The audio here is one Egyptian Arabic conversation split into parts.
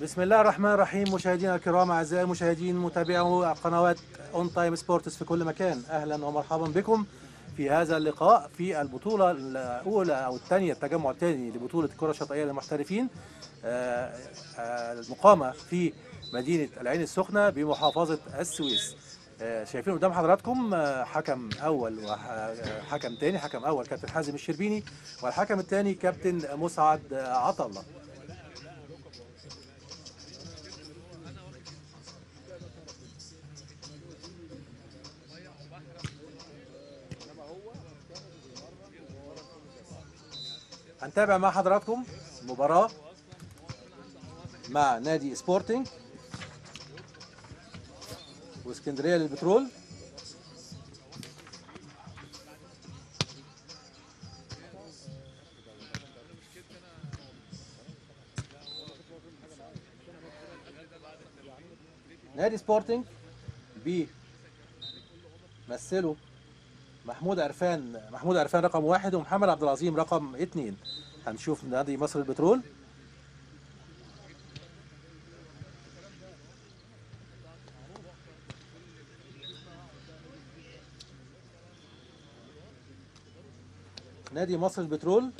بسم الله الرحمن الرحيم مشاهدينا الكرام اعزائي المشاهدين متابعو قنوات اون تايم سبورتس في كل مكان اهلا ومرحبا بكم في هذا اللقاء في البطوله الاولى او الثانيه التجمع الثاني لبطوله الكره الشاطئيه للمحترفين آه، آه، المقامه في مدينه العين السخنه بمحافظه السويس آه، شايفين قدام حضراتكم آه، حكم اول وحكم ثاني حكم اول كابتن حازم الشربيني والحكم الثاني كابتن مسعد آه، عطله هنتابع مع حضراتكم مباراة مع نادي سبورتنج واسكندرية للبترول نادي سبورتنج بيمثله محمود عرفان محمود عرفان رقم واحد ومحمد عبد العظيم رقم اثنين هنشوف نادي مصر البترول نادي مصر البترول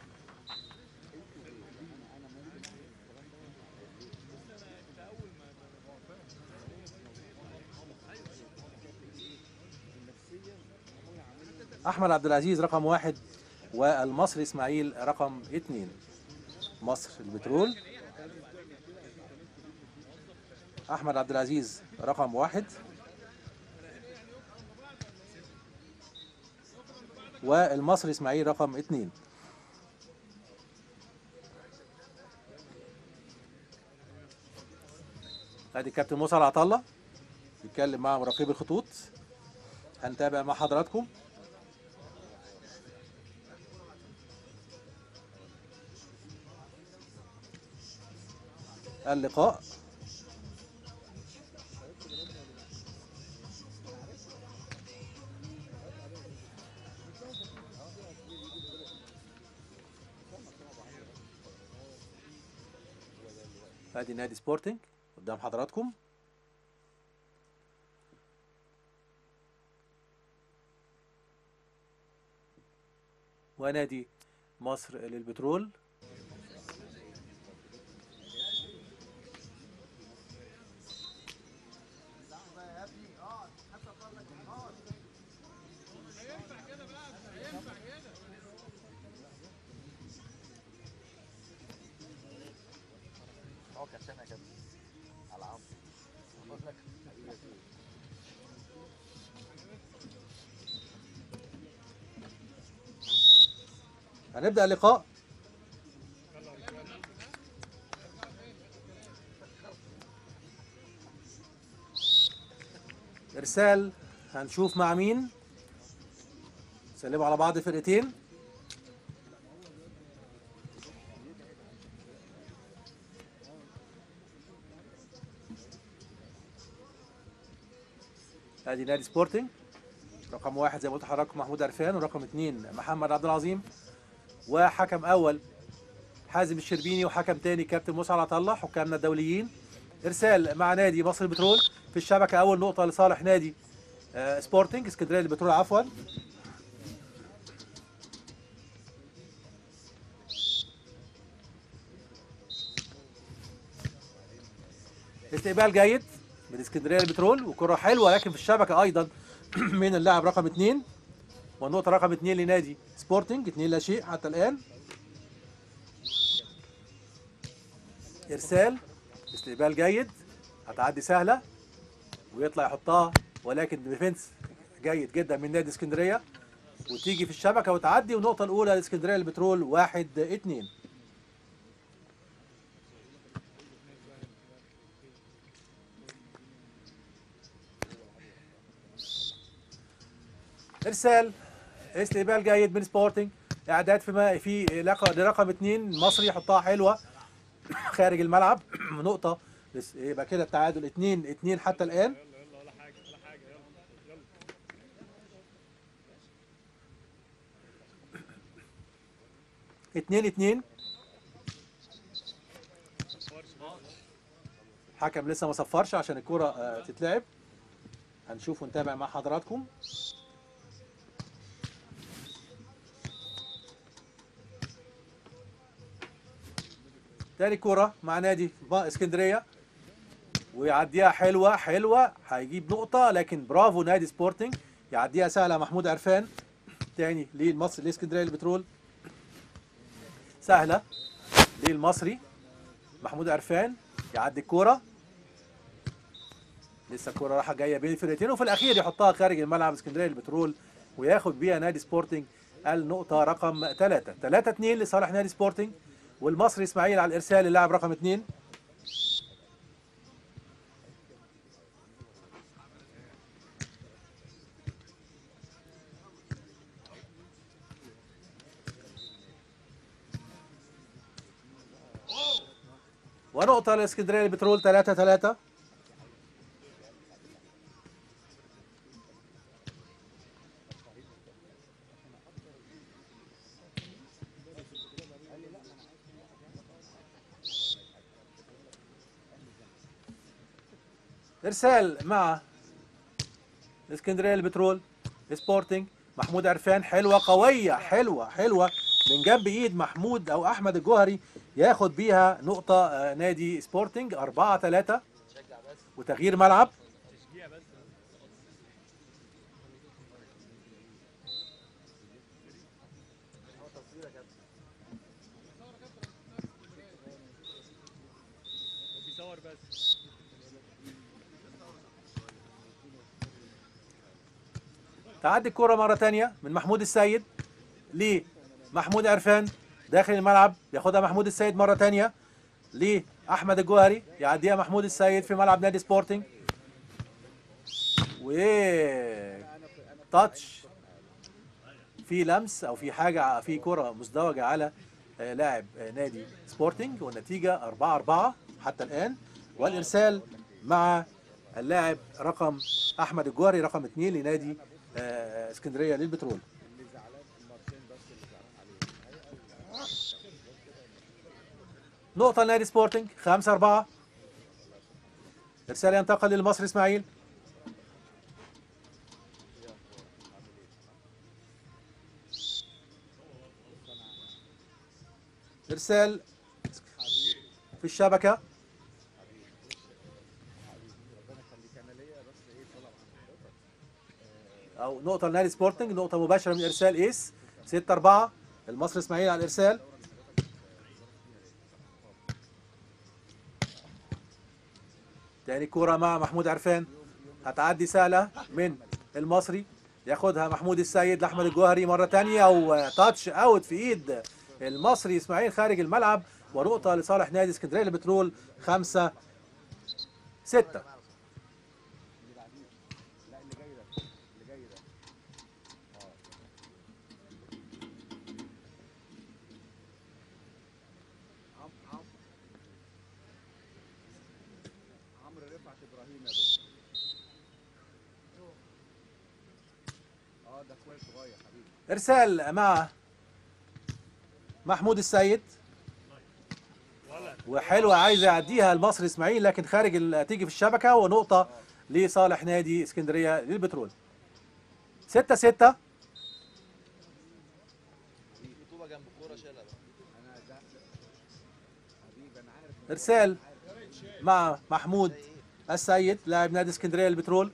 احمد عبد العزيز رقم واحد والمصري اسماعيل رقم اثنين مصر البترول احمد عبد العزيز رقم واحد والمصري اسماعيل رقم اثنين ادي الكابتن موسى العطله بيتكلم مع مراقبي الخطوط هنتابع مع حضراتكم اللقاء ادي نادي سبورتنج قدام حضراتكم ونادي مصر للبترول هنبدأ اللقاء إرسال هنشوف مع مين سلموا على بعض فرقتين ادي نادي سبورتنج رقم واحد زي ما قلت لحضراتكم محمود عرفان ورقم اثنين محمد عبد العظيم وحكم اول حازم الشربيني وحكم تاني كابتن موسى عطا الله حكامنا الدوليين ارسال مع نادي مصر البترول في الشبكه اول نقطه لصالح نادي آه، سبورتنج اسكندريه للبترول عفوا استقبال جيد من اسكندريه للبترول وكره حلوه لكن في الشبكه ايضا من اللاعب رقم اثنين والنقطة رقم اثنين لنادي سبورتنج اثنين لا شيء حتى الآن إرسال استقبال جيد هتعدي سهلة ويطلع يحطها ولكن ديفنس جيد جدا من نادي اسكندرية وتيجي في الشبكة وتعدي والنقطة الأولى لاسكندرية البترول واحد اتنين ارسال استقبال جيد من سبورتنج اعداد في ما في لق- لرقم اثنين مصري يحطها حلوه خارج الملعب نقطه بس يبقى كده التعادل اتنين اتنين حتى الان اتنين اتنين حكم لسه ما صفرش عشان الكرة آه، تتلعب هنشوف ونتابع مع حضراتكم تاني كرة مع نادي با- اسكندرية ويعديها حلوة حلوة هيجيب نقطة لكن برافو نادي سبورتنج يعديها سهلة محمود عرفان تاني للمصري لاسكندرية البترول سهلة للمصري محمود عرفان يعدي الكورة لسه الكورة رايحة جاية بين الفرقتين وفي الأخير يحطها خارج الملعب اسكندرية البترول وياخد بيها نادي سبورتنج النقطة رقم 3 3 2 لصالح نادي سبورتنج والمصري اسماعيل على الإرسال اللاعب رقم 2 ونقطة لاسكندرية البترول 3 3 ارسال مع اسكندريه البترول سبورتنج محمود عرفان حلوه قويه حلوه حلوه من جنب ايد محمود او احمد الجوهري ياخد بيها نقطه آه، نادي سبورتنج 4 3 وتغيير ملعب بيصور بس تعدي الكرة مرة تانية من محمود السيد لمحمود عرفان داخل الملعب ياخدها محمود السيد مرة تانية لأحمد الجوهري يعديها محمود السيد في ملعب نادي سبورتنج و تاتش في لمس او في حاجه في كره مزدوجه على آه، لاعب آه، نادي سبورتنج والنتيجه 4 4 حتى الان والارسال مع اللاعب رقم احمد الجوهري رقم 2 لنادي آه، اسكندريه للبترول نقطة لنادي سبورتنج 5 4 إرسال ينتقل للمصري إسماعيل إرسال في الشبكة أو نقطة لنادي سبورتنج نقطة مباشرة من إرسال إيس 6 4 المصري إسماعيل على الإرسال تاني كرة مع محمود عرفان هتعدي سهلة من المصري ياخدها محمود السيد لأحمد الجوهري مرة تانية وتاتش اوت في ايد المصري اسماعيل خارج الملعب ونقطة لصالح نادي اسكندرية للبترول خمسة ستة عمرو رفعت ابراهيم يا دكتور اه ده كويس صغير حبيبي ارسال مع محمود السيد وحلوة عايز يعديها المصري اسماعيل لكن خارج ال- تيجي في الشبكة ونقطة لصالح نادي اسكندرية للبترول ستة ستة رطوبه جنب الكوره شالها بقى انا ده حبيبي انا عارف إن ارسال مع محمود السيد لاعب نادي اسكندريه للبترول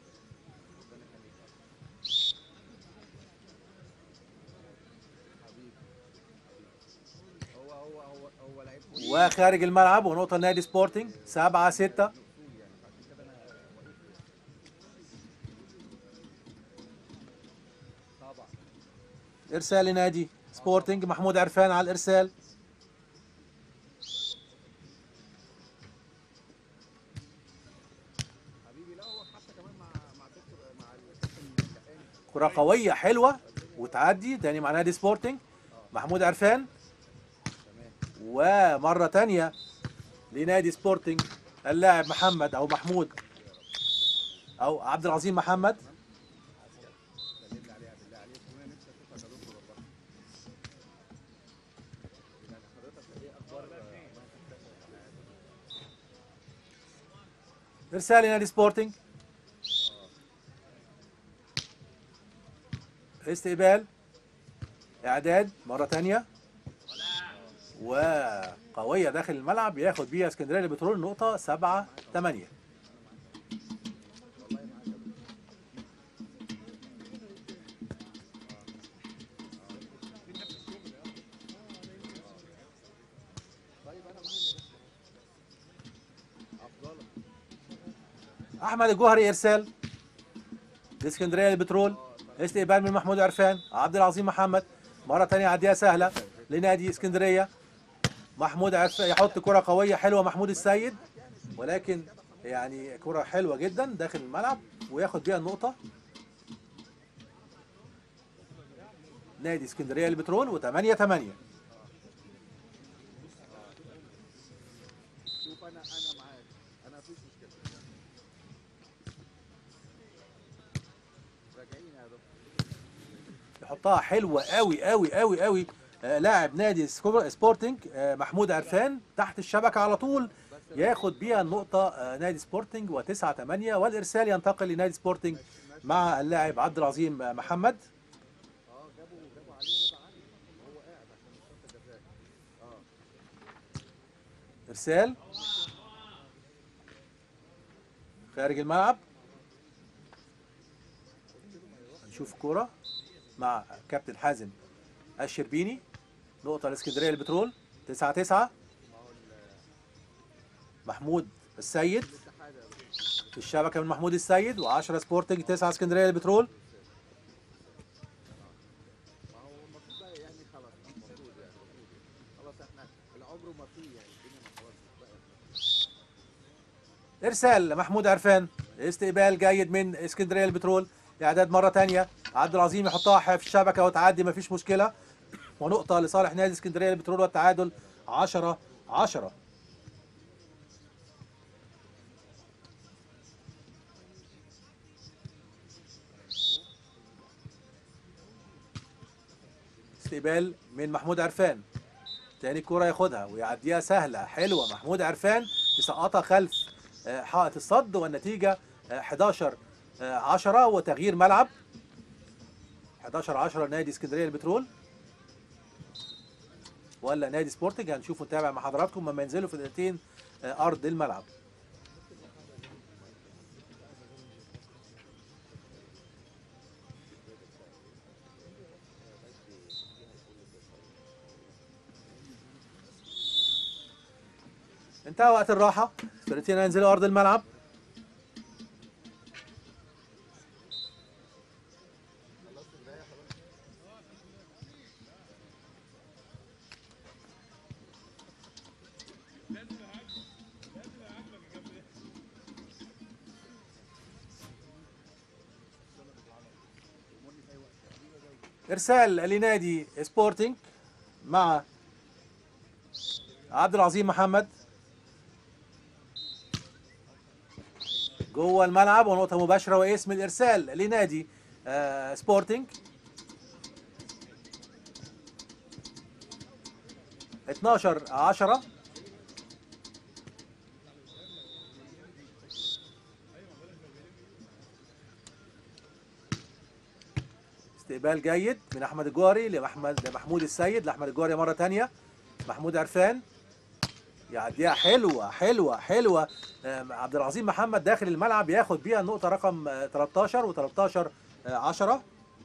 هو هو هو هو لعيب كويس وخارج الملعب ونقطة لنادي سبورتنج سبعة ستة طبعا ارسال لنادي سبورتنج محمود عرفان على الارسال حبيبي لا هو حتى كمان مع مع دكتور مع الكابتن اللقاني كرة قوية حلوة وتعدي تاني مع نادي سبورتنج محمود عرفان تمام ومرة تانية لنادي سبورتنج اللاعب محمد او محمود او عبد العظيم محمد سلم لي عليها بالله عليك وانا نفسي اشوفها يا دكتور والله يعني حضرتك ايه اخبار ارسال لنادي سبورتنج استقبال اعداد مره تانية وقويه داخل الملعب ياخد بيها اسكندريه البترول نقطه 7 8 احمد الجوهري ارسال لاسكندريه البترول استقبال من محمود عرفان عبد العظيم محمد مره ثانيه عديه سهله لنادي اسكندريه محمود عرفان يحط كره قويه حلوه محمود السيد ولكن يعني كره حلوه جدا داخل الملعب وياخد بيها النقطه نادي اسكندريه البترول و8 8 شوف انا انا معاك انا مفيش مشكله راجعين يا دكتور يحطها حلوه قوي قوي قوي قوي آه لاعب نادي سكو- سبورتنج آه محمود عرفان تحت الشبكه على طول ياخد بيها النقطه آه نادي سبورتنج و9 8 والارسال ينتقل لنادي سبورتنج مع اللاعب عبد العظيم آه، محمد اه جابوا جابوا عليه رضا علي وهو قاعد عشان مش شرط جزاء اه ارسال خارج الملعب هنشوف كوره مع كابتن حازم الشربيني نقطه لاسكندريه البترول 9 9 محمود السيد الاتحاد يا دكتور في الشبكه من محمود السيد و10 سبورتنج 9 اسكندريه البترول ما هو المفروض بقى يعني خلاص المفروض يعني المفروض يعني. خلاص احنا العمر ما فيه يعني الدنيا ما خلاص بقى ارسال محمود عرفان استقبال جيد من اسكندريه البترول اعداد مره تانية عبد العظيم يحطها في الشبكه وتعدي مفيش مشكله ونقطه لصالح نادي اسكندريه البترول والتعادل 10 10 استقبال من محمود عرفان تاني الكرة ياخدها ويعديها سهلة حلوة محمود عرفان يسقطها خلف آه، حائط الصد والنتيجة آه، 11 آه، 10 وتغيير ملعب 11 10 نادي اسكندرية البترول ولا نادي سبورتنج هنشوف ونتابع مع حضراتكم لما ينزلوا في دقيقتين آه، أرض الملعب انتهى وقت الراحة الفرقتين هينزلوا أرض الملعب إرسال لنادي سبورتنج مع عبد العظيم محمد جوه الملعب ونقطة مباشرة واسم الإرسال لنادي آه سبورتنج 12 10 استقبال جيد من احمد الجوهري لمحمد لمحمود السيد لاحمد الجوهري مره ثانيه محمود عرفان يعديها حلوه حلوه حلوه آم، عبد العظيم محمد داخل الملعب ياخد بيها النقطه رقم آه، 13 و13 10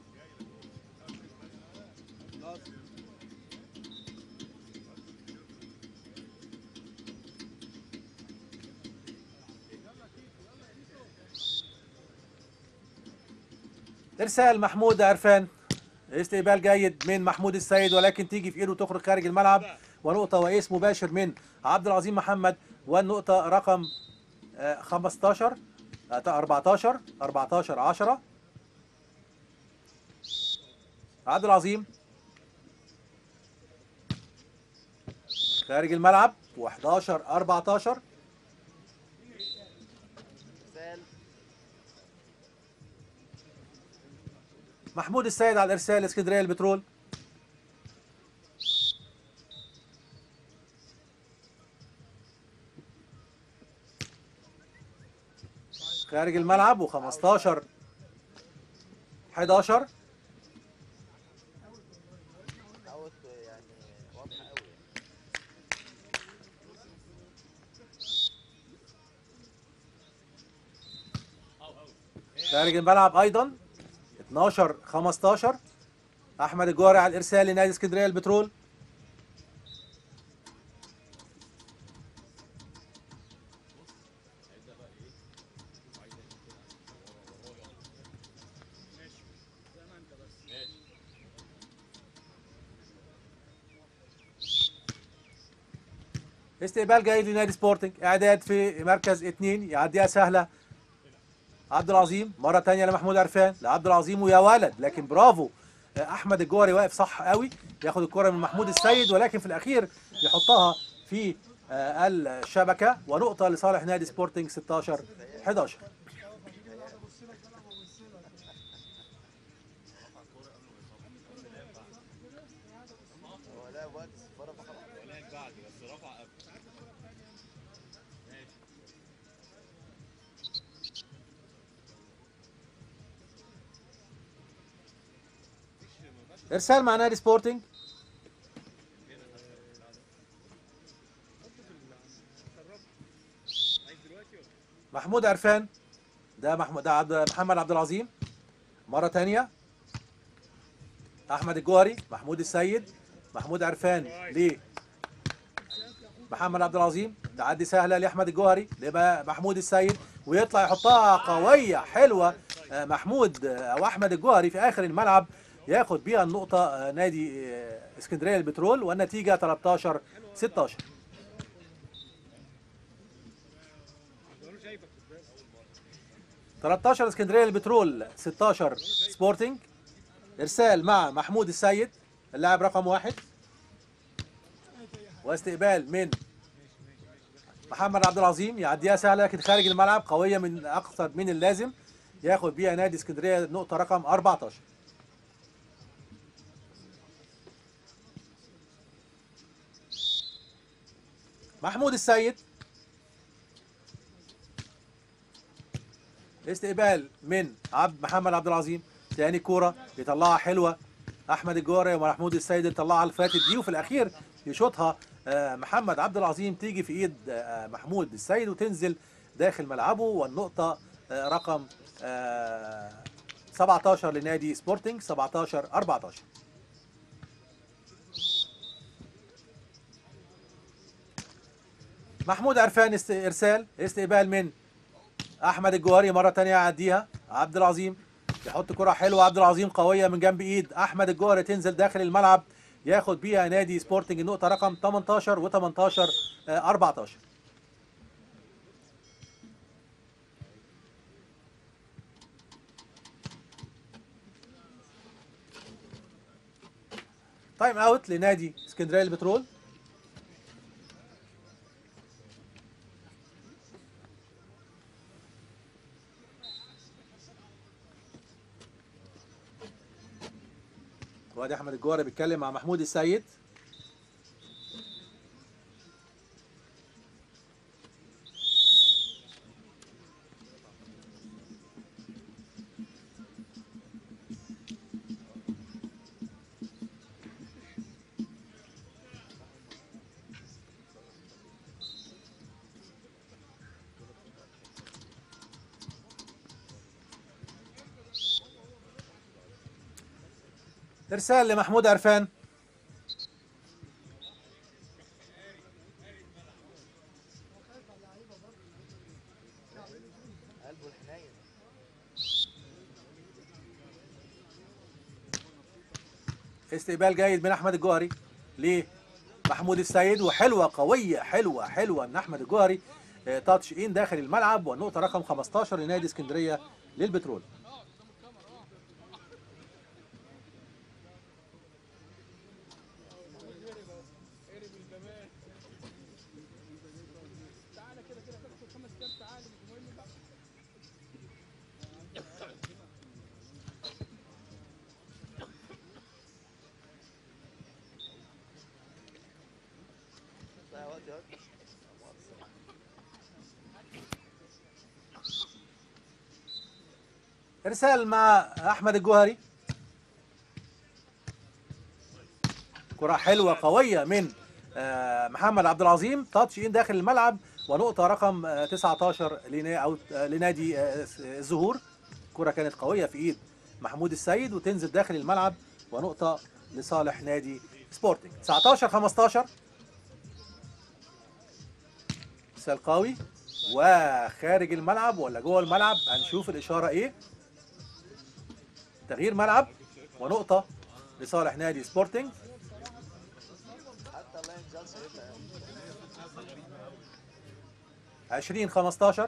ارسال محمود عرفان استقبال جيد من محمود السيد ولكن تيجي في ايده وتخرج خارج الملعب ونقطه وايس مباشر من عبد العظيم محمد والنقطه رقم آه، 15 آه، 14 14 10 عبد العظيم خارج الملعب و11 14 ارسال محمود السيد على الارسال اسكندريه البترول خارج الملعب و15 11 اوت يعني واضحه قوي خارج الملعب ايضا 12 15 احمد الجوهري على الارسال لنادي اسكندريه البترول استقبال جيد لنادي سبورتنج اعداد في مركز اثنين يعديها سهله عبد العظيم مره تانية لمحمود عرفان لعبد العظيم ويا ولد لكن برافو احمد الجوهري واقف صح قوي ياخد الكره من محمود السيد ولكن في الاخير يحطها في آه، الشبكه ونقطه لصالح نادي سبورتنج 16 11 هو لا وقت الصفاره فخلاص ارسال مع نادي سبورتنج محمود عرفان ده محمود ده عبد محمد عبد العظيم مره تانية احمد الجوهري محمود السيد محمود عرفان ليه محمد عبد العظيم تعدي سهله لاحمد الجوهري لبقى محمود السيد ويطلع يحطها قويه حلوه آه، محمود آه، او احمد الجوهري في اخر الملعب ياخد بيها النقطه آه، نادي آه، اسكندريه البترول والنتيجه 13 16 13 اسكندريه البترول 16 سبورتنج ارسال مع محمود السيد اللاعب رقم واحد واستقبال من محمد عبد العظيم يعديها سهله لكن خارج الملعب قويه من اكثر من اللازم ياخد بيها نادي اسكندريه نقطه رقم 14 محمود السيد استقبال من عبد محمد عبد العظيم تاني كوره يطلعها حلوه احمد الجوهري ومحمود السيد يطلعها اللي فاتت دي وفي الاخير يشوطها آه، محمد عبد العظيم تيجي في ايد آه، محمود السيد وتنزل داخل ملعبه والنقطه آه، رقم آه، 17 لنادي سبورتنج 17 14 محمود عرفان است- ارسال استقبال من احمد الجوهري مره تانية يعديها عبد العظيم يحط كره حلوه عبد العظيم قويه من جنب ايد احمد الجوهري تنزل داخل الملعب ياخد بيها نادي سبورتنج النقطه رقم 18 و18 14 تايم اوت لنادي اسكندريه البترول وادي احمد الجوهري بيتكلم مع محمود السيد ارسال لمحمود عرفان قلبه الحنين استقبال جيد من احمد الجوهري ليه محمود السيد وحلوه قويه حلوه حلوه من احمد الجوهري آه، تاتش ان داخل الملعب والنقطه رقم 15 لنادي اسكندريه للبترول ضيع وقت يا واد ارسال مع احمد الجوهري كرة حلوة قوية من آه، محمد عبد العظيم تاتش ان داخل الملعب ونقطة رقم آه، 19 لنا أو آه، لنادي آه، الزهور كرة كانت قوية في ايد محمود السيد وتنزل داخل الملعب ونقطة لصالح نادي سبورتنج 19 15 ارسال قوي وخارج الملعب ولا جوه الملعب هنشوف الإشارة ايه تغيير ملعب ونقطة لصالح نادي سبورتنج حتى الله ينزل ساعتها يعني 20 15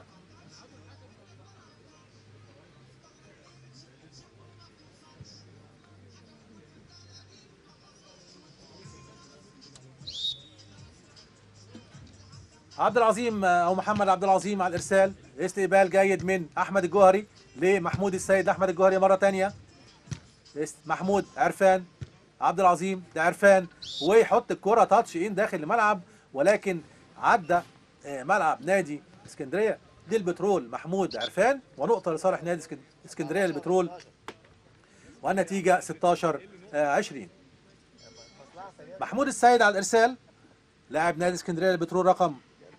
عبد العظيم آه، او محمد عبد العظيم على الارسال استقبال جيد من احمد الجوهري لمحمود السيد احمد الجوهري مره ثانيه محمود عرفان عبد العظيم ده عرفان ويحط الكره تاتش ان داخل الملعب ولكن عدى آه، ملعب نادي اسكندريه للبترول محمود عرفان ونقطه لصالح نادي اسكن- اسكندريه للبترول والنتيجه 16 آه، 20 مصلحة سريعة محمود السيد على الارسال لاعب نادي اسكندريه للبترول رقم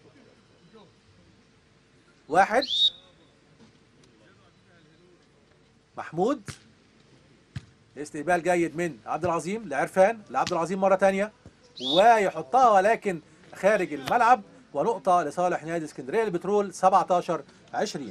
واحد محمود استقبال جيد من عبد العظيم لعرفان لعبد العظيم مره ثانيه ويحطها ولكن خارج الملعب ونقطه لصالح نادي اسكندريه للبترول 17 20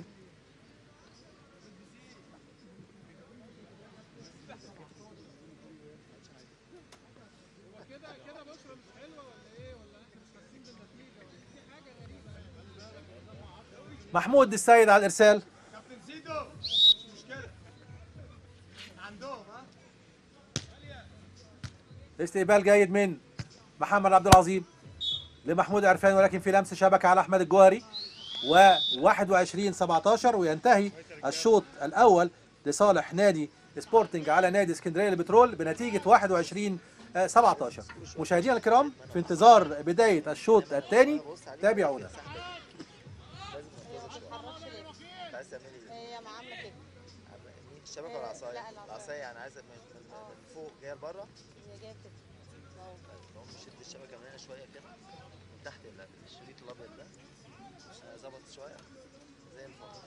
محمود السيد على الارسال كابتن زيدو مشكلة عندهم ها استقبال جيد من محمد عبد العظيم لمحمود عرفان ولكن في لمس شبكه على احمد الجوهري و21 17 وينتهي الشوط الاول لصالح نادي سبورتنج على نادي اسكندريه للبترول بنتيجه 21 آه، 17 مشاهدينا الكرام في انتظار بدايه الشوط الثاني تابعونا لازم ننتظر شوية انت عايز تعملي ايه؟ هي معامله كده مين الشبكة ولا العصاية؟ لا، العصاية. العصاية يعني عايزة من, من, من فوق جاية لبره هي جايه كده أهو. نقوم نشد الشبكة من هنا شوية كده من تحت ال- الشريط الأبيض ده آه، ظبط شوية زي الفل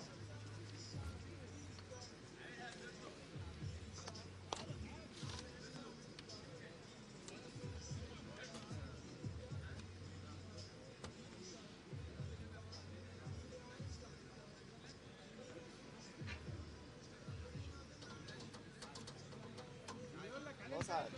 وسعت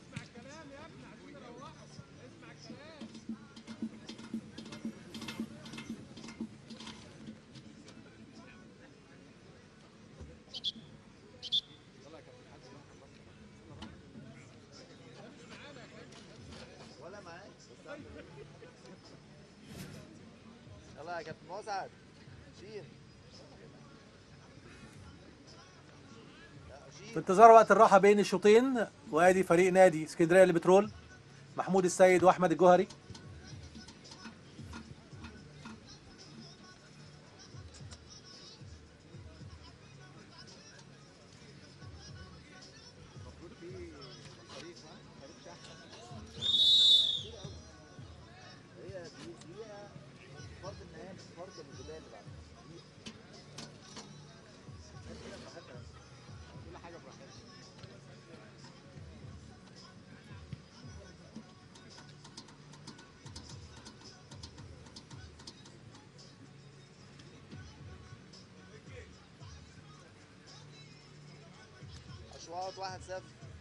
ولا معاك يلا يا كابتن مسعد شيل لا، في شيل انتظار وقت الراحه بين الشوطين وادي فريق نادي اسكندريه للبترول محمود السيد واحمد الجوهري المفروض في فريق ها فريق شحن هي دي دقيقة فرض النهاية مش فرض البداية اللي بعدها كل حاجه براحتها أشواط واحد صفر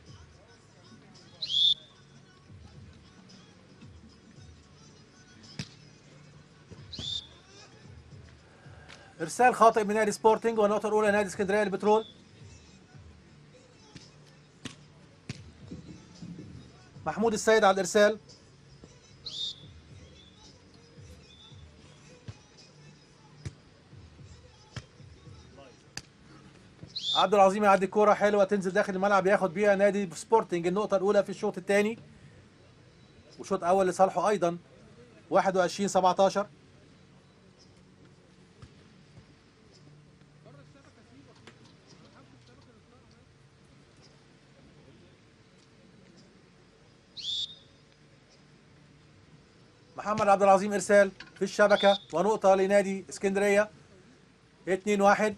ارسال خاطئ من نادي سبورتنج والنقطه الاولى نادي اسكندريه للبترول محمود السيد على الارسال عبد العظيم يعدي الكوره حلوه تنزل داخل الملعب ياخد بيها نادي سبورتنج النقطه الاولى في الشوط الثاني وشوط اول لصالحه ايضا 21 17 محمد محمد عبد العظيم ارسال في الشبكه ونقطه لنادي اسكندريه 2 1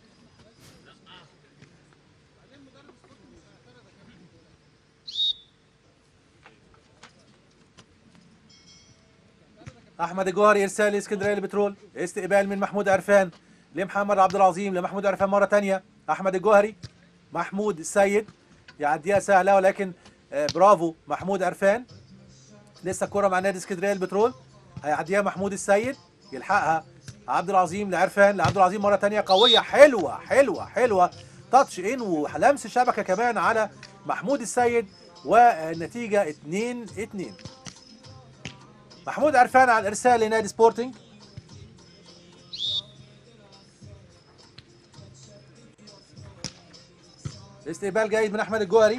احمد الجوهري ارسال لاسكندريه البترول استقبال من محمود عرفان لمحمد عبد العظيم لمحمود عرفان مره تانية احمد الجوهري محمود السيد يعديها سهله ولكن آه، برافو محمود عرفان لسه الكرة مع نادي اسكندريه البترول هيعديها محمود السيد يلحقها عبد العظيم لعرفان لعبد العظيم مره تانية قويه حلوه حلوه حلوه تاتش ان ولمس شبكه كمان على محمود السيد والنتيجه 2 2 محمود عرفان على الارسال لنادي سبورتنج استقبال جيد من احمد الجوهري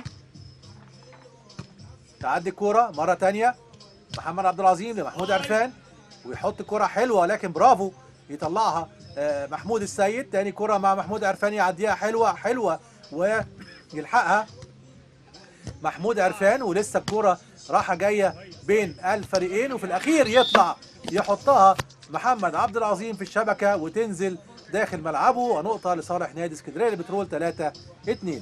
تعدي الكوره مره تانية محمد عبد العظيم لمحمود عرفان ويحط كرة حلوة لكن برافو يطلعها آه، محمود السيد تاني كرة مع محمود عرفان يعديها حلوة حلوة ويلحقها محمود عرفان ولسه الكرة راحة جاية بين الفريقين وفي الأخير يطلع يحطها محمد عبد العظيم في الشبكة وتنزل داخل ملعبه ونقطة لصالح نادي اسكندرية البترول 3 2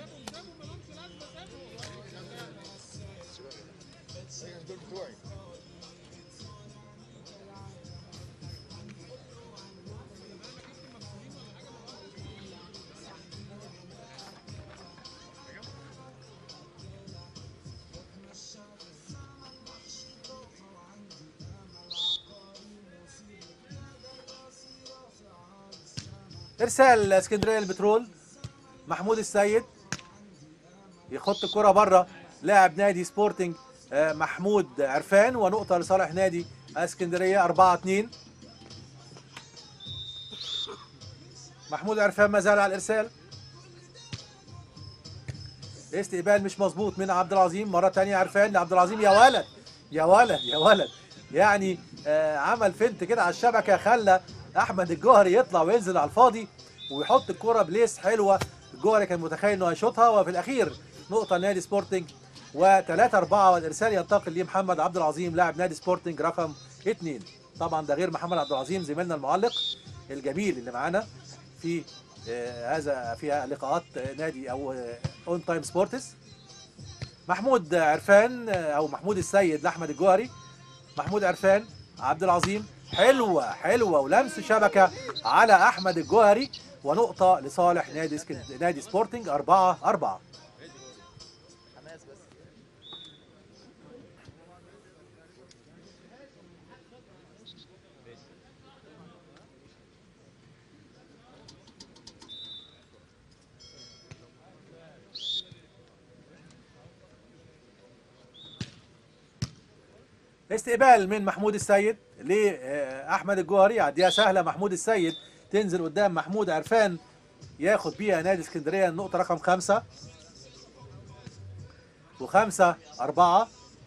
ارسال اسكندريه البترول محمود السيد يخط الكره بره لاعب نادي سبورتنج آه، محمود عرفان ونقطه لصالح نادي اسكندريه 4 2 محمود عرفان ما زال على الارسال استقبال مش مظبوط من عبد العظيم مره تانية عرفان لعبد العظيم يا ولد يا ولد يا ولد يعني آه عمل فنت كده على الشبكه خلى احمد الجوهري يطلع وينزل على الفاضي ويحط الكره بليس حلوه الجوهري كان متخيل انه هيشوطها وفي الاخير نقطه لنادي سبورتنج و3 4 والارسال ينتقل لمحمد عبد العظيم لاعب نادي سبورتنج رقم 2 طبعا ده غير محمد عبد العظيم زميلنا المعلق الجميل اللي معانا في آه، هذا في لقاءات آه، نادي او اون تايم سبورتس محمود عرفان آه، او محمود السيد لاحمد الجوهري محمود عرفان عبد العظيم حلوه حلوه ولمس شبكه على احمد الجوهري ونقطه لصالح نادي سكن... نادي سبورتنج 4 4 حماس بس استقبال من محمود السيد لاحمد الجوهري يعديها سهله محمود السيد تنزل قدام محمود عرفان ياخد بيها نادي اسكندريه النقطه رقم خمسة وخمسة أربعة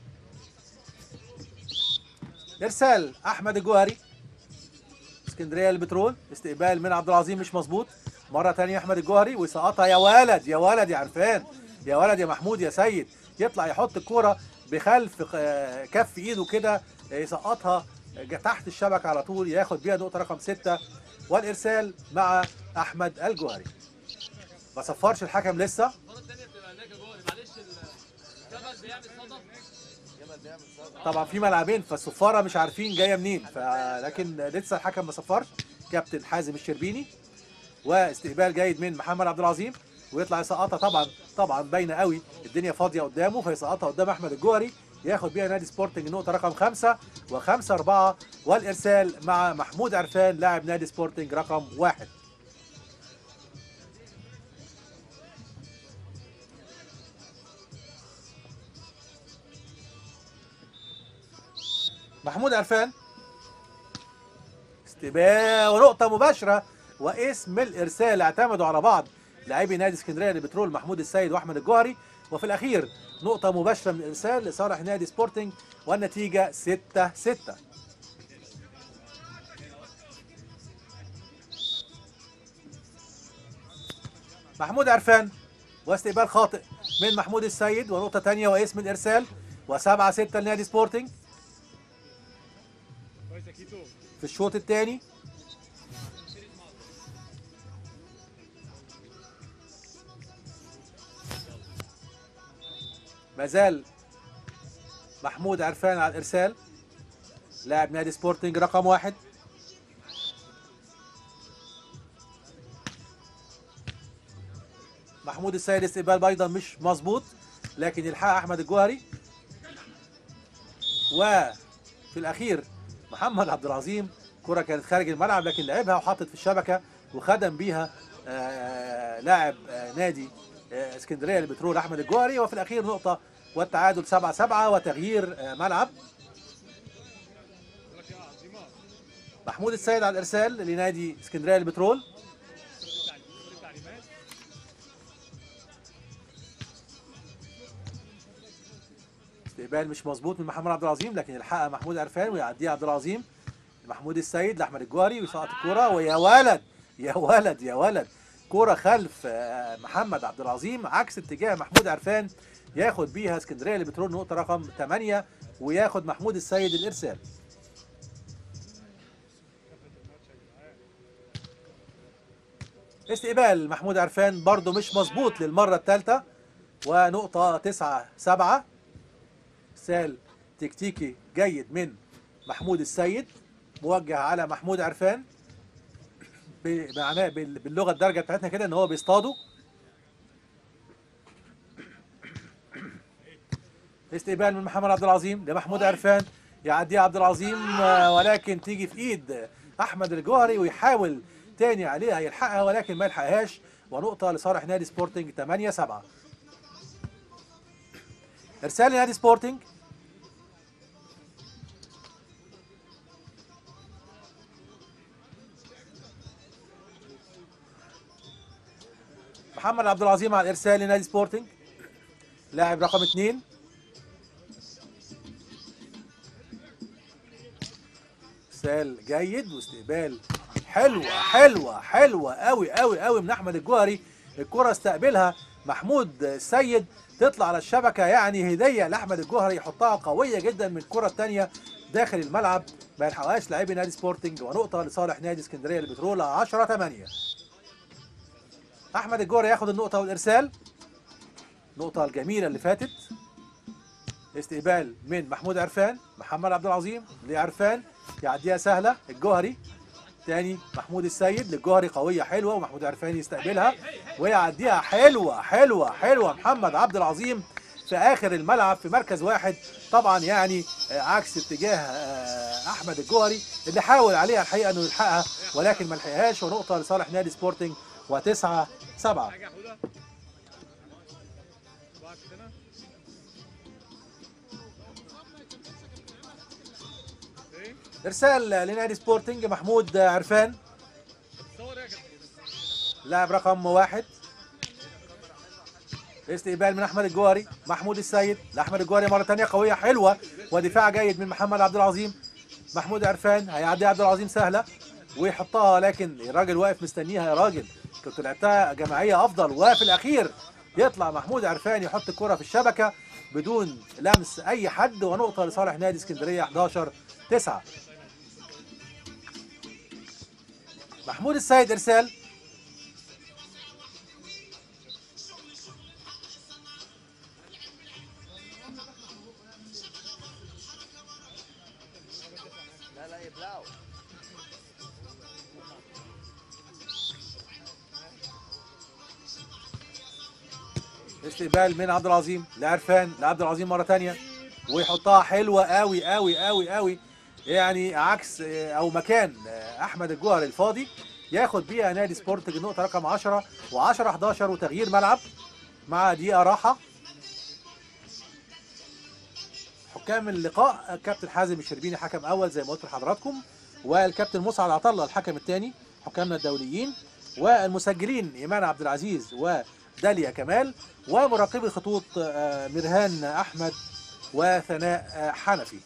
إرسال أحمد الجوهري اسكندرية البترول استقبال من عبد العظيم مش مظبوط مرة تانية أحمد الجوهري ويسقطها يا ولد يا ولد يا عرفان يا ولد يا محمود يا سيد يطلع يحط الكرة بخلف آه، كف إيده كده آه، يسقطها آه، تحت الشبكة على طول ياخد بيها نقطة رقم ستة والإرسال مع أحمد الجوهري ما صفرش الحكم لسه المره الثانيه بتبقى هناك يا جوهري معلش الجبل بيعمل صدى جمل بيعمل صدى طبعا في ملعبين فالصفاره مش عارفين جايه منين فلكن لسه الحكم ما صفرش كابتن حازم الشربيني واستقبال جيد من محمد عبد العظيم ويطلع يسقطها طبعا طبعا باينه قوي الدنيا فاضيه قدامه فيسقطها قدام احمد الجوهري ياخد بيها نادي سبورتنج نقطه رقم خمسة وخمسة أربعة والإرسال مع محمود عرفان لاعب نادي سبورتنج رقم واحد محمود عرفان استقبال ونقطة مباشرة واسم الإرسال اعتمدوا على بعض لاعبي نادي اسكندرية للبترول محمود السيد وأحمد الجوهري وفي الأخير نقطة مباشرة من الإرسال لصالح نادي سبورتنج والنتيجة 6 6 محمود عرفان واستقبال خاطئ من محمود السيد ونقطة تانية واسم الإرسال وسبعة ستة لنادي سبورتنج في الشوط الثاني ما زال محمود عرفان على الارسال لاعب نادي سبورتنج رقم واحد محمود السيد استقبال ايضا مش مظبوط لكن يلحقها احمد الجوهري وفي الاخير محمد عبد العظيم كرة كانت خارج الملعب لكن لعبها وحطت في الشبكة وخدم بيها آه، لاعب آه، نادي آه، اسكندرية للبترول احمد الجوهري وفي الاخير نقطة والتعادل 7 7 وتغيير آه، ملعب محمود السيد على الارسال لنادي اسكندرية للبترول استقبال مش مظبوط من محمد عبد العظيم لكن يلحقها محمود عرفان ويعديها عبد العظيم محمود السيد لاحمد الجوهري ويسقط الكرة ويا ولد يا ولد يا ولد كرة خلف آه، محمد عبد العظيم عكس اتجاه محمود عرفان ياخد بيها اسكندريه لبترول نقطة رقم 8 وياخد محمود السيد الارسال استقبال محمود عرفان برضه مش مظبوط للمرة الثالثة ونقطة 9 7 ارسال تكتيكي جيد من محمود السيد موجه على محمود عرفان بمعناه بال- باللغه الدارجه بتاعتنا كده ان هو بيصطاده استقبال من محمد عبد العظيم لمحمود عرفان يعديها عبد العظيم آه، ولكن تيجي في ايد احمد الجوهري ويحاول تاني عليها يلحقها ولكن ما يلحقهاش ونقطه لصالح نادي سبورتنج 8 7 ارسال نادي سبورتنج محمد عبد العظيم على الارسال لنادي سبورتنج لاعب رقم اثنين ارسال جيد واستقبال حلوه حلوه حلوه قوي قوي قوي من احمد الجوهري الكره استقبلها محمود السيد تطلع على الشبكه يعني هديه لاحمد الجوهري يحطها قويه جدا من الكره الثانيه داخل الملعب ما يلحقهاش لاعبي نادي سبورتنج ونقطه لصالح نادي اسكندريه للبترول 10 8 احمد الجوهري ياخد النقطه والارسال النقطه الجميله اللي فاتت استقبال من محمود عرفان محمد عبد العظيم لعرفان يعديها سهله الجوهري تاني محمود السيد للجوهري قويه حلوه ومحمود عرفان يستقبلها ويعديها حلوه حلوه حلوه محمد عبد العظيم في اخر الملعب في مركز واحد طبعا يعني آه، عكس اتجاه آه، احمد الجوهري اللي حاول عليها الحقيقه انه يلحقها ولكن ما لحقهاش ونقطه لصالح نادي سبورتنج وتسعة سبعة حاجة حودة بعد هنا ايه ارسال لنادي سبورتنج محمود عرفان صور يا جدع لاعب رقم واحد استقبال من احمد الجوهري محمود السيد لاحمد الجوهري مره ثانيه قويه حلوه ودفاع جيد من محمد عبد العظيم محمود عرفان هيعدي عبد العظيم سهله ويحطها لكن الراجل واقف مستنيها يا راجل كنت لعبتها جماعيه افضل وفي الاخير يطلع محمود عرفان يحط الكره في الشبكه بدون لمس اي حد ونقطه لصالح نادي اسكندريه 11 9 محمود السيد ارسال لا لا يبلعوا استقبال من عبد العظيم لعرفان لعبد العظيم مره ثانيه ويحطها حلوه قوي قوي قوي قوي يعني عكس آه، او مكان آه، احمد الجوهري الفاضي ياخد بيها نادي سبورتنج النقطه رقم 10 و10 11 وتغيير ملعب مع دقيقه راحه حكام اللقاء الكابتن حازم الشربيني حكم اول زي ما قلت لحضراتكم والكابتن مسعد عطله الحكم الثاني حكامنا الدوليين والمسجلين ايمان عبد العزيز وداليا كمال ومراقبي الخطوط آه، مرهان احمد وثناء آه، حنفي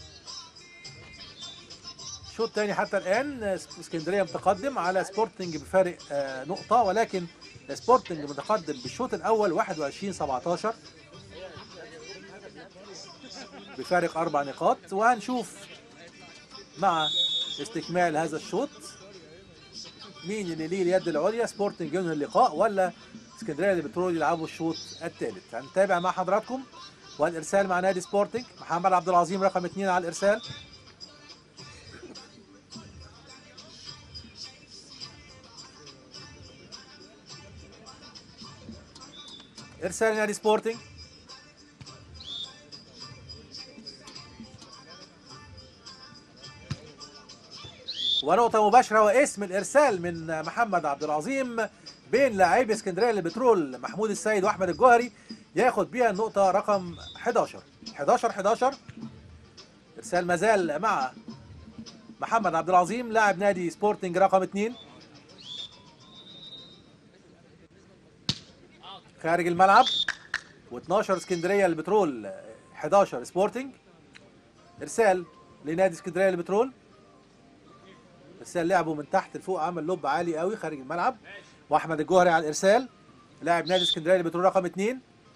الشوط الثاني حتى الان آه، اسكندريه متقدم على سبورتنج بفارق آه، نقطه ولكن سبورتنج متقدم بالشوط الاول 21 17 بفارق اربع نقاط وهنشوف مع استكمال هذا الشوط مين اللي ليه اليد العليا سبورتنج ينهي اللقاء ولا اسكندريه البترول يلعبوا الشوط الثالث هنتابع مع حضراتكم والارسال مع نادي سبورتنج محمد عبد العظيم رقم اثنين على الارسال ارسال نادي سبورتنج ونقطة مباشرة واسم الإرسال من محمد عبد العظيم بين لاعبي اسكندرية للبترول محمود السيد وأحمد الجوهري ياخد بيها النقطة رقم 11 11 11 إرسال مازال مع محمد عبد العظيم لاعب نادي سبورتنج رقم 2 خارج الملعب و12 اسكندرية للبترول 11 سبورتنج إرسال لنادي اسكندرية للبترول ارسال لعبه من تحت لفوق عمل لوب عالي قوي خارج الملعب واحمد الجوهري على الارسال لاعب نادي اسكندريه اللي بترول رقم اثنين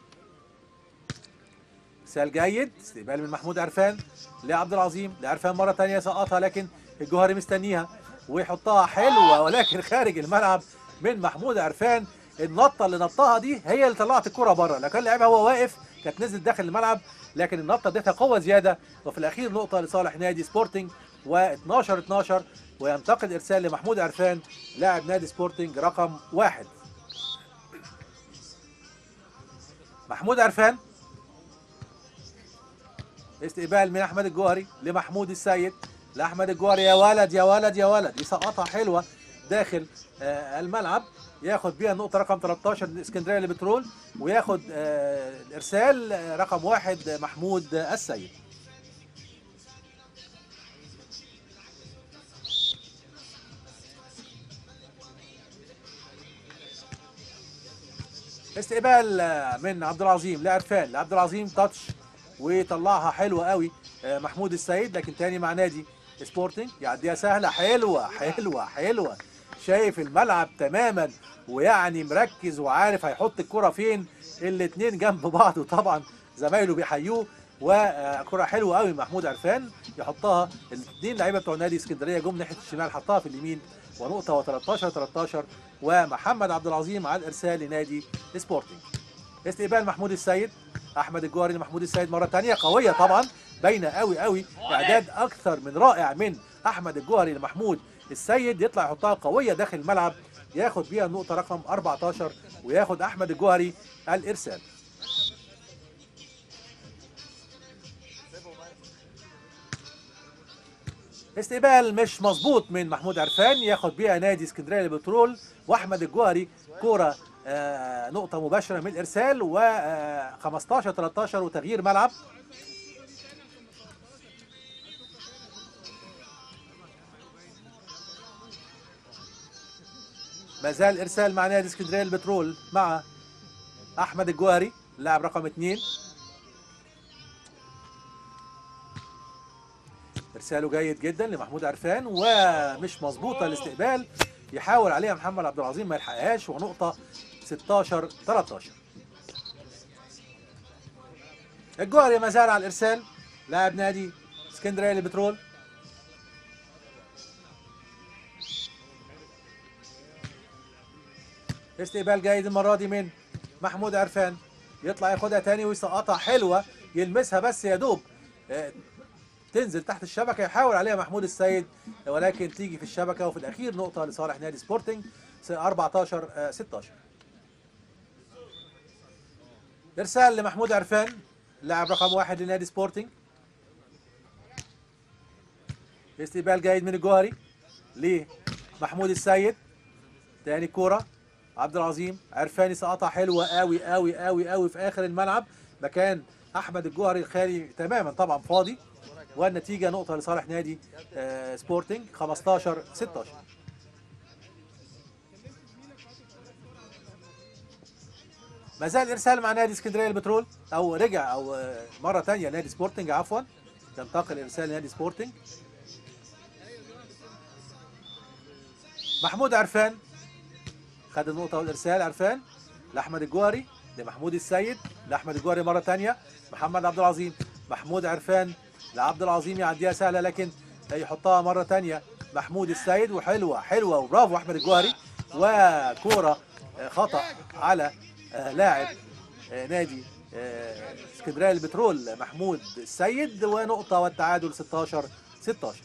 ارسال جيد استقبال من محمود عرفان لعبد العظيم لعرفان مره ثانيه سقطها لكن الجوهري مستنيها ويحطها حلوه ولكن خارج الملعب من محمود عرفان النطه اللي نطها دي هي اللي طلعت الكره بره لو كان لعبها هو واقف كانت نزلت داخل الملعب لكن النطه اديتها قوه زياده وفي الاخير نقطه لصالح نادي سبورتنج و12 12 وينتقل ارسال لمحمود عرفان لاعب نادي سبورتنج رقم واحد محمود عرفان استقبال من احمد الجوهري لمحمود السيد لاحمد الجوهري يا ولد يا ولد يا ولد يسقطها حلوه داخل آه الملعب ياخد بيها النقطة رقم 13 اسكندرية لبترول وياخد آه الإرسال آه، رقم واحد محمود السيد استقبال آه، من عبد العظيم لعرفان لعبد العظيم تاتش ويطلعها حلوه قوي آه، محمود السيد لكن تاني مع نادي سبورتنج يعديها سهله حلوه حلوه حلوه شايف الملعب تماما ويعني مركز وعارف هيحط الكره فين الاتنين جنب بعض وطبعا زمايله بيحيوه وكرة حلوة قوي محمود عرفان يحطها الاثنين لعيبه بتوع نادي اسكندريه جم ناحيه الشمال حطها في اليمين ونقطه و13 13 ومحمد عبد العظيم على الارسال لنادي سبورتنج استقبال محمود السيد احمد الجوهري لمحمود السيد مره ثانيه قويه طبعا باينه قوي قوي اعداد اكثر من رائع من احمد الجوهري لمحمود السيد يطلع يحطها قويه داخل الملعب ياخد بيها النقطه رقم 14 وياخد احمد الجوهري الارسال استقبال مش مظبوط من محمود عرفان ياخد بيها نادي اسكندريه للبترول واحمد الجوهري كوره آه نقطه مباشره من الارسال و آه 15 13 وتغيير ملعب ما زال ارسال مع نادي اسكندريه للبترول مع احمد الجوهري اللاعب رقم اثنين ارساله جيد جدا لمحمود عرفان ومش مظبوطه الاستقبال يحاول عليها محمد عبد العظيم ما يلحقهاش ونقطه 16 13 الجوهري ما زال على الارسال لاعب نادي اسكندريه للبترول استقبال جيد المره دي من محمود عرفان يطلع ياخدها تاني ويسقطها حلوه يلمسها بس يا دوب آه، تنزل تحت الشبكه يحاول عليها محمود السيد ولكن تيجي في الشبكه وفي الاخير نقطه لصالح نادي سبورتنج 14 آه، 16 ارسال لمحمود عرفان لاعب رقم واحد لنادي سبورتنج استقبال جيد من الجوهري لمحمود السيد تاني كوره عبد العظيم عرفاني سقطها حلوه قوي قوي قوي قوي في اخر الملعب مكان احمد الجوهري الخالي تماما طبعا فاضي والنتيجه نقطه لصالح نادي آه، سبورتنج 15 16 ما زال ارسال مع نادي اسكندريه البترول او رجع او آه، مره ثانيه نادي سبورتنج عفوا ينتقل ارسال نادي سبورتنج محمود عرفان خد النقطة والإرسال عرفان لأحمد الجوهري لمحمود السيد لأحمد الجوهري مرة تانية محمد عبد العظيم محمود عرفان لعبد العظيم يعديها سهلة لكن يحطها مرة تانية محمود السيد وحلوة حلوة وبرافو أحمد الجوهري وكورة آه، خطأ على آه، لاعب آه، نادي آه، اسكندرية البترول محمود السيد ونقطة والتعادل 16 16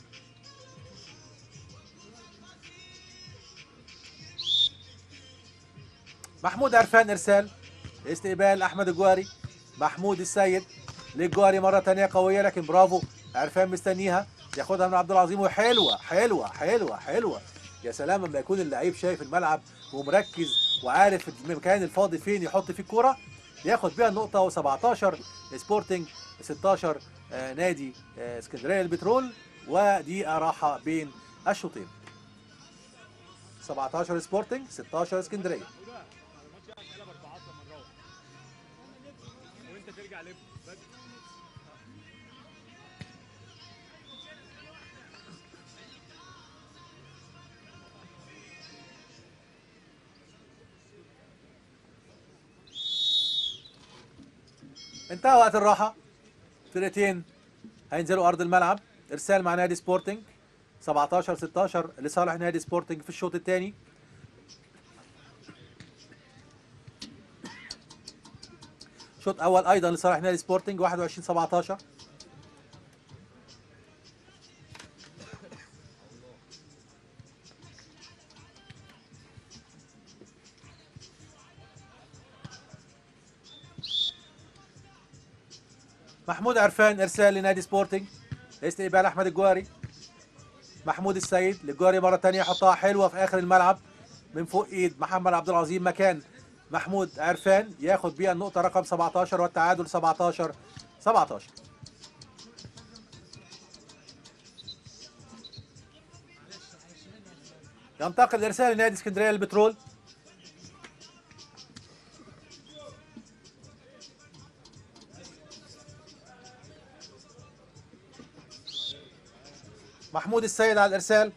محمود عرفان ارسال استقبال احمد الجواري محمود السيد للجواري مره تانية قويه لكن برافو عرفان مستنيها ياخدها من عبد العظيم وحلوه حلوه حلوه حلوه يا سلام لما يكون اللعيب شايف الملعب ومركز وعارف المكان الفاضي فين يحط فيه الكوره ياخد بيها النقطه و17 سبورتنج 16 آه، نادي آه، اسكندريه البترول ودقيقه راحه بين الشوطين 17 سبورتنج 16 اسكندريه وانت ترجع لب بس انتهى وقت الراحة فرقتين هينزلوا أرض الملعب إرسال مع نادي سبورتنج 17 16 لصالح نادي سبورتنج في الشوط الثاني شوط أول أيضا لصالح نادي سبورتنج 21 17 محمود عرفان ارسال لنادي سبورتنج استقبال احمد الجواري محمود السيد للجواري مره ثانيه يحطها حلوه في اخر الملعب من فوق ايد محمد عبد العظيم مكان محمود عرفان ياخد بيها النقطه رقم 17 والتعادل 17 17 ينتقل الارسال لنادي اسكندريه للبترول محمود السيد على الارسال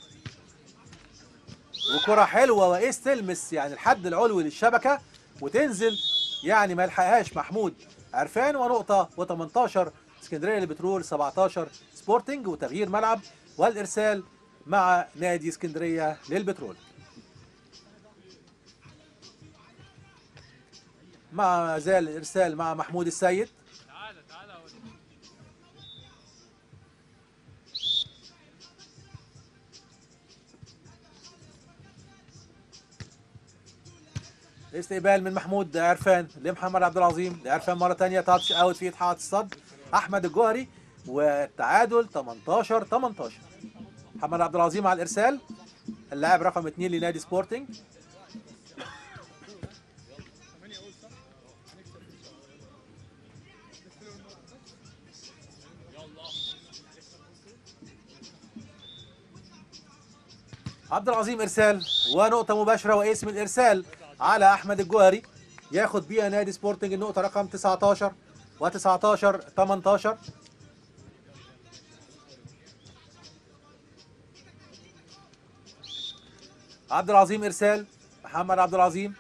وكرة حلوة وايس تلمس يعني الحد العلوي للشبكة وتنزل يعني ما يلحقهاش محمود عرفان ونقطة و18 اسكندرية للبترول 17 سبورتنج وتغيير ملعب والارسال مع نادي اسكندرية للبترول مع زال الارسال مع محمود السيد تعالى تعالى اقول استقبال من محمود عرفان لمحمد عبد العظيم لعرفان مره ثانيه تاتش اوت في حائط الصد احمد الجوهري والتعادل 18 18 محمد عبد العظيم على الارسال اللاعب رقم اثنين لنادي سبورتنج عبد العظيم ارسال ونقطه مباشره واسم الارسال على احمد الجوهري ياخد بيها نادي سبورتنج النقطه رقم 19 و19 18 عبد العظيم ارسال محمد عبد العظيم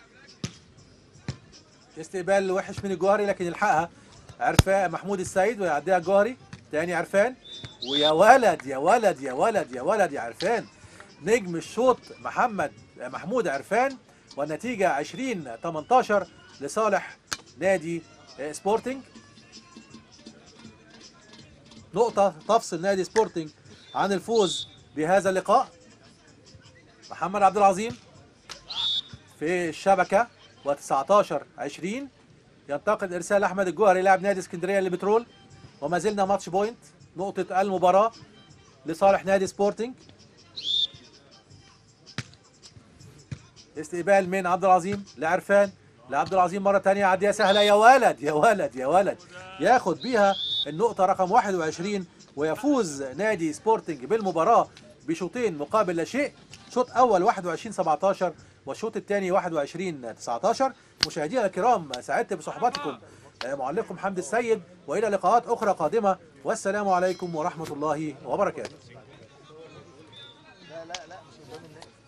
استقبال وحش من الجوهري لكن يلحقها عرفان محمود السيد ويعديها الجوهري تاني عرفان ويا ولد يا ولد يا ولد يا ولد يا عرفان نجم الشوط محمد محمود عرفان والنتيجة 20 18 لصالح نادي آه، سبورتنج نقطة تفصل نادي سبورتنج عن الفوز بهذا اللقاء محمد عبد العظيم في الشبكة و19 20 ينتقل ارسال احمد الجوهري لاعب نادي اسكندريه للبترول وما زلنا ماتش بوينت نقطة المباراة لصالح نادي سبورتنج استقبال من عبد العظيم لعرفان لعبد العظيم مرة تانية عدية سهلة يا ولد يا ولد يا ولد ياخد بيها النقطة رقم 21 ويفوز نادي سبورتنج بالمباراة بشوطين مقابل لا شيء شوط أول 21 17 والشوط الثاني 21 19 مشاهدينا الكرام سعدت بصحبتكم آه، معلقكم حمد السيد وإلى لقاءات أخرى قادمة والسلام عليكم ورحمة الله وبركاته لا لا لا مش قدام الناس